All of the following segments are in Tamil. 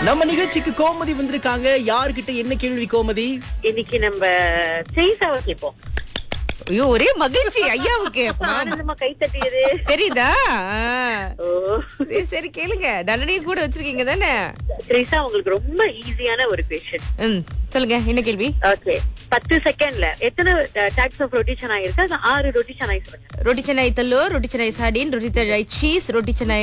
நம்ம நிகழ்ச்சிக்கு கோமதி வந்திருக்காங்க யாருகிட்ட என்ன கேள்வி கோமதி இன்னைக்கு நம்ம செய்சாவை கேட்போம் ஐயோ ஒரே மகிழ்ச்சி ஐயாவுக்கு ஆனந்தமா கை தட்டியது தெரியுதா ஆ. ஓ சரி சரி கேளுங்க நல்லனையும் கூட வச்சிருக்கீங்க தானே திரேசா உங்களுக்கு ரொம்ப ஈஸியான ஒரு கொஸ்டின் ம் சொல்லுங்க என்ன கேள்வி ஓகே பத்து செகண்ட்ல எத்தனை டைப்ஸ் ஆஃப் ரொட்டிஷன் ஆயிருக்கு அது ஆறு ரொட்டிஷன் ஆகி சொல்லுங்க रोटी चनाई तलो रोटी चनाई साडीन रोटी चनाई चीज रोटी चनाई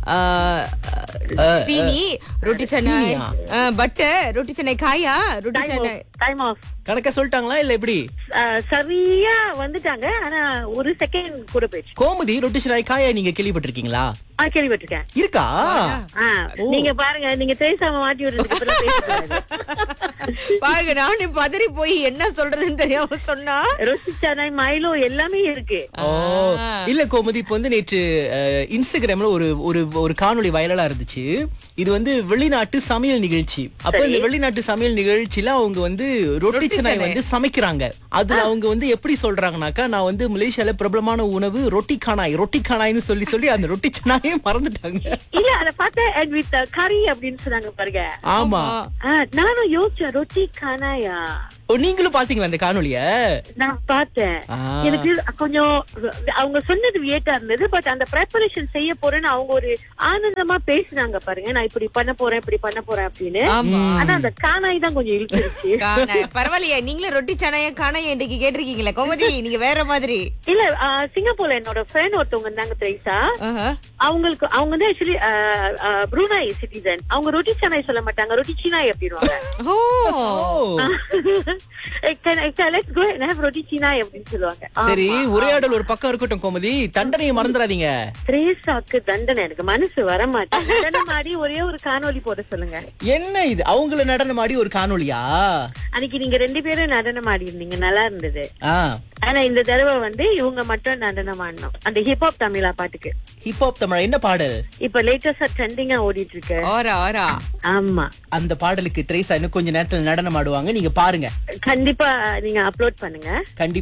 சீனி ரொட்டி சென்னை சீனியா? பட்டர் ரொட்டி சென்னை காயா ரொட்டி சென்னை டைம் ஆஃப் கணக்க சொல்லிட்டாங்களா இல்ல எப்படி சரியா வந்துட்டாங்க ஆனா ஒரு செகண்ட் கூட போயிடுச்சு கோமதி ரொட்டி சிராய் காயா நீங்க கேள்விப்பட்டிருக்கீங்களா ஆ கேள்விப்பட்டிருக்கேன் இருக்கா ஆ, நீங்க பாருங்க நீங்க தேசாம மாட்டி விடுறதுக்கு அப்புறம் பேசக்கூடாது. பாருங்க நானும் பதறி போய் என்ன சொல்றதுன்னு தெரியாம சொன்னா ரொட்டி சனாய் மைலோ எல்லாமே இருக்கு ஓ இல்ல கோமதி இப்ப வந்து நேற்று அஹ், இன்ஸ்டாகிராம்ல ஒரு ஒரு ஒரு காணொளி வைரலா இருந்துச்சு இது வந்து வெளிநாட்டு சமையல் நிகழ்ச்சி அப்ப இந்த வெளிநாட்டு சமையல் நிகழ்ச்சியில அவங்க வந்து ரொட்டி சென்னாய் வந்து சமைக்கிறாங்க அதுல அவங்க வந்து எப்படி சொல்றாங்கனாக்கா நான் வந்து மலேசியால பிரபலமான உணவு ரொட்டி கானாய் ரொட்டி கானாய்னு சொல்லி சொல்லி அந்த ரொட்டி சென்னாயே மறந்துட்டாங்க இல்ல அத பார்த்தேன் அண்ட் வித் கறி அப்படின்னு சொன்னாங்க பாருங்க ஆமா ஆ, நானும் யோசிச்சேன் ரொட்டி கானாயா ஓ நீங்களும் பாத்தீங்களா அந்த காணொளிய நான் பார்த்தேன் ஆ. எனக்கு கொஞ்சம் அவங்க சொன்னது வியட்டா இருந்தது பட் அந்த ப்ரிப்பரேஷன் செய்ய போறேன்னு அவங்க ஒரு ஆனந்தமா பேசுனாங்க பாருங்க நான் இப்படி பண்ண போறேன் இப்படி பண்ண போறேன் அப்படின்னு ஆமா ஆனா அந்த கானாய் தான் கொஞ்சம் இழுத்துருச்சு காணாய். பரவாயில்லையே நீங்களும் ரொட்டி சனாய காணாய இன்னைக்கு கேட்டிருக்கீங்களே கோமதி நீங்க வேற மாதிரி இல்ல ஆ, சிங்கப்பூர்ல என்னோட ஃப்ரெண்ட் ஒருத்தவங்க இருந்தாங்க திரைசா ஆஹா. அவங்களுக்கு அவங்க வந்து ஆக்சுவலி ப்ரூனாய் சிட்டிசன் அவங்க ரொட்டி சனாய் சொல்ல மாட்டாங்க ரொட்டி சீனாய் அப்படின்வாங்க oh oh let's go and have roti canai அப்படின்னு சொல்லுவாங்க சரி ஆமா. உரையாடல் ஒரு பக்கம் இருக்கட்டும் கோமதி தண்டனையை மறந்துடாதீங்க திரேசாக்கு தண்டனை எனக்கு மனசு வர மாட்டேன் நடனம் ஆடி ஒரே ஒரு காணொளி போட சொல்லுங்க என்ன இது அவங்கள நடனம் ஆடி ஒரு காணொளியா அன்னைக்கு நீங்க ரெண்டு பேரும் நடனம் ஆடி இருந்தீங்க நல்லா இருந்தது ஆ ஆனா இந்த தடவை வந்து இவங்க மட்டும் நடனம் ஆடணும் அந்த ஹிப்ஹாப் தமிழா பாட்டுக்கு ஹிப்ஹாப் தமிழ் என்ன பாடல் இப்ப லேட்டஸ்டா ட்ரெண்டிங்கா ஓடிட்டு இருக்கு ஓரா ஓரா ஆமா அந்த பாடலுக்கு திரேசா இன்னும் கொஞ்ச நேரத்துல நடனம் ஆடுவாங்க நீங்க பாருங்க கண்டிப்பா நீங்க அப்லோட் பண்ணுங்க கண்டிப்பா